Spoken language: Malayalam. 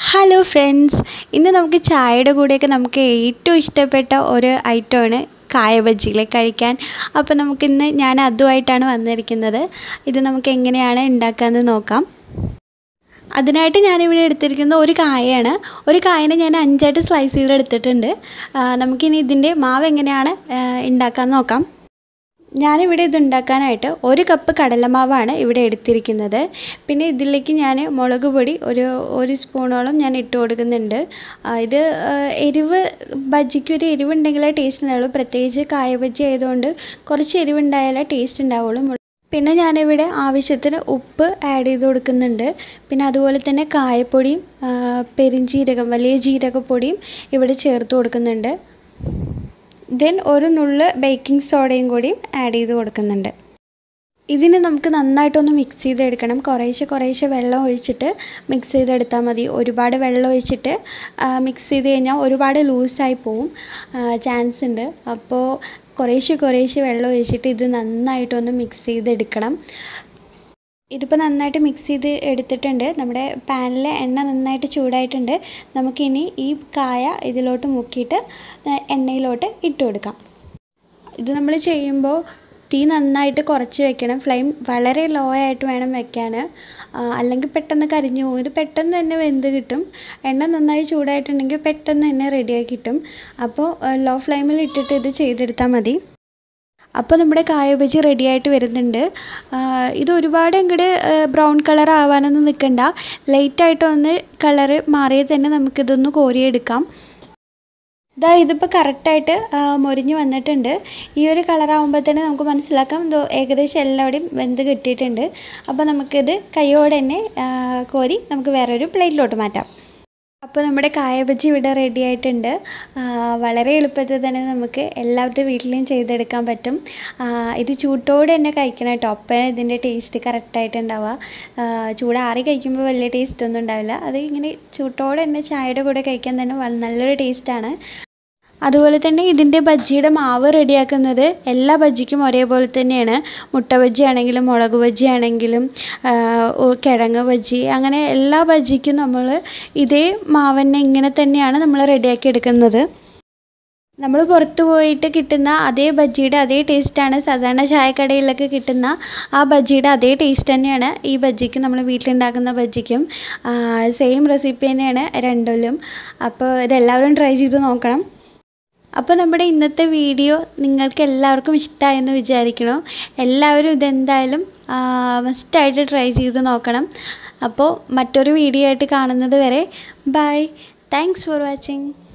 ഹലോ ഫ്രണ്ട്സ് ഇന്ന് നമുക്ക് ചായയുടെ കൂടെയൊക്കെ നമുക്ക് ഏറ്റവും ഇഷ്ടപ്പെട്ട ഒരു ഐറ്റമാണ് കായ ബജ്ജികൾ കഴിക്കാൻ അപ്പോൾ നമുക്കിന്ന് ഞാൻ അതുമായിട്ടാണ് വന്നിരിക്കുന്നത് ഇത് നമുക്ക് എങ്ങനെയാണ് ഉണ്ടാക്കാമെന്ന് നോക്കാം അതിനായിട്ട് ഞാനിവിടെ എടുത്തിരിക്കുന്നത് ഒരു കായയാണ് ഒരു കായനെ ഞാൻ അഞ്ചായിട്ട് സ്ലൈസ് ചെയ്ത് എടുത്തിട്ടുണ്ട് ആ, നമുക്കിനി ഇതിൻ്റെ മാവ് എങ്ങനെയാണ് ഉണ്ടാക്കാമെന്ന് നോക്കാം ഞാനിവിടെ ഇത് ഉണ്ടാക്കാനായിട്ട് ഒരു കപ്പ് കടലമാവാണ് ഇവിടെ എടുത്തിരിക്കുന്നത് പിന്നെ ഇതിലേക്ക് ഞാൻ മുളക് പൊടി ഒരു ഒരു സ്പൂണോളം ഞാൻ ഇട്ട് കൊടുക്കുന്നുണ്ട് ആ, ഇത് ആ, എരിവ് ബജ്ജിക്ക് ഒരു എരിവുണ്ടെങ്കിലേ ടേസ്റ്റ് ഉണ്ടാവുള്ളൂ പ്രത്യേകിച്ച് കായ ബജ്ജി ആയതുകൊണ്ട് കുറച്ച് എരിവുണ്ടായാലേ ടേസ്റ്റ് ഉണ്ടാവുള്ളൂ പിന്നെ ഞാനിവിടെ ആവശ്യത്തിന് ഉപ്പ് ആഡ് ചെയ്ത് കൊടുക്കുന്നുണ്ട് പിന്നെ അതുപോലെ തന്നെ കായപ്പൊടിയും ആ, പെരുംജീരകം വലിയ ജീരകപ്പൊടിയും ഇവിടെ ചേർത്ത് കൊടുക്കുന്നുണ്ട് ദെൻ ഒരു നുള്ള് ബേക്കിംഗ് സോഡയും കൂടിയും ആഡ് ചെയ്ത് കൊടുക്കുന്നുണ്ട് ഇതിന് നമുക്ക് നന്നായിട്ടൊന്ന് മിക്സ് ചെയ്തെടുക്കണം കുറേശ്ശെ കുറേശ്ശെ വെള്ളം ഒഴിച്ചിട്ട് മിക്സ് ചെയ്തെടുത്താൽ മതി ഒരുപാട് വെള്ളം ഒഴിച്ചിട്ട് മിക്സ് ചെയ്ത് കഴിഞ്ഞാൽ ഒരുപാട് ലൂസായി പോവും ചാൻസ് ഉണ്ട് അപ്പോൾ കുറേശ്ശെ കുറേശ്ശെ വെള്ളം ഒഴിച്ചിട്ട് ഇത് നന്നായിട്ടൊന്ന് മിക്സ് ചെയ്തെടുക്കണം ഇതിപ്പോൾ നന്നായിട്ട് മിക്സ് ചെയ്ത് എടുത്തിട്ടുണ്ട് നമ്മുടെ പാനിൽ എണ്ണ നന്നായിട്ട് ചൂടായിട്ടുണ്ട് നമുക്കിനി ഈ കായ ഇതിലോട്ട് മുക്കിയിട്ട് എണ്ണയിലോട്ട് ഇട്ട് കൊടുക്കാം ഇത് നമ്മൾ ചെയ്യുമ്പോൾ തീ നന്നായിട്ട് കുറച്ച് വെക്കണം ഫ്ലെയിം വളരെ ലോ ആയിട്ട് വേണം വെക്കാൻ അല്ലെങ്കിൽ പെട്ടെന്ന് കരിഞ്ഞു പോകും ഇത് പെട്ടെന്ന് തന്നെ വെന്ത് കിട്ടും എണ്ണ നന്നായി ചൂടായിട്ടുണ്ടെങ്കിൽ പെട്ടെന്ന് തന്നെ റെഡിയായി കിട്ടും അപ്പോൾ ലോ ഫ്ലെയിമിൽ ഇട്ടിട്ട് ഇത് ചെയ്തെടുത്താൽ മതി അപ്പോൾ നമ്മുടെ കായ ബജി റെഡി ആയിട്ട് വരുന്നുണ്ട് ആ, ഇത് ഒരുപാട് അങ്ങോട്ട് ബ്രൗൺ കളർ ആവാനൊന്നും നിൽക്കണ്ട ലൈറ്റായിട്ട് ഒന്ന് കളറ് മാറിയാൽ തന്നെ നമുക്കിതൊന്ന് കോരിയെടുക്കാം ഇതാ ഇതിപ്പോൾ കറക്റ്റായിട്ട് മൊരിഞ്ഞ് വന്നിട്ടുണ്ട് ഈ ഒരു കളറാകുമ്പോൾ തന്നെ നമുക്ക് മനസ്സിലാക്കാം ഇത് ഏകദേശം എല്ലാവിടെയും വെന്ത് കിട്ടിയിട്ടുണ്ട് അപ്പോൾ നമുക്കിത് കൈയോടെ തന്നെ ആ, കോരി നമുക്ക് വേറൊരു പ്ലേറ്റിലോട്ട് മാറ്റാം അപ്പോൾ നമ്മുടെ കായ ബജ്ജി ഇവിടെ റെഡി ആയിട്ടുണ്ട് ആ, വളരെ എളുപ്പത്തിൽ തന്നെ നമുക്ക് എല്ലാവരുടെ വീട്ടിലും ചെയ്തെടുക്കാൻ പറ്റും ആ, ഇത് ചൂട്ടോടെ തന്നെ കഴിക്കണം കേട്ടോ അപ്പോഴേ ഇതിൻ്റെ ടേസ്റ്റ് കറക്റ്റായിട്ട് ഉണ്ടാവുക ആ, ചൂടാറി കഴിക്കുമ്പോൾ വലിയ ടേസ്റ്റ് ഒന്നും ഉണ്ടാവില്ല അത് ഇങ്ങനെ ചൂട്ടോടെ തന്നെ ചായയുടെ കൂടെ കഴിക്കാൻ തന്നെ വ- നല്ലൊരു ടേസ്റ്റാണ് അതുപോലെ തന്നെ ഇതിൻ്റെ ബജ്ജിയുടെ മാവ് റെഡിയാക്കുന്നത് എല്ലാ ബജ്ജിക്കും ഒരേപോലെ തന്നെയാണ് മുട്ട ബജ്ജി ആണെങ്കിലും മുളക് ബജ്ജി ആണെങ്കിലും ആ, ഉ- കിഴങ്ങ് ബജ്ജി അങ്ങനെ എല്ലാ ബജ്ജിക്കും നമ്മൾ ഇതേ മാവ് തന്നെ ഇങ്ങനെ തന്നെയാണ് നമ്മൾ റെഡിയാക്കി എടുക്കുന്നത് നമ്മൾ പുറത്ത് പോയിട്ട് കിട്ടുന്ന അതേ ബജ്ജിയുടെ അതേ ടേസ്റ്റാണ് സാധാരണ ചായക്കടയിലൊക്കെ കിട്ടുന്ന ആ ബജ്ജിയുടെ അതേ ടേസ്റ്റ് തന്നെയാണ് ഈ ബജ്ജിക്ക് നമ്മൾ വീട്ടിലുണ്ടാക്കുന്ന ബജ്ജിക്കും സെയിം റെസിപ്പി തന്നെയാണ് രണ്ടിലും അപ്പോൾ ഇതെല്ലാവരും ട്രൈ ചെയ്ത് നോക്കണം അപ്പോൾ നമ്മുടെ ഇന്നത്തെ വീഡിയോ നിങ്ങൾക്ക് എല്ലാവർക്കും ഇഷ്ടമായെന്ന് വിചാരിക്കണു എല്ലാവരും ഇതെന്തായാലും മസ്റ്റായിട്ട് ട്രൈ ചെയ്ത് നോക്കണം അപ്പോൾ മറ്റൊരു വീഡിയോ ആയിട്ട് കാണുന്നത് വരെ ബൈ താങ്ക്സ് ഫോർ വാച്ചിങ്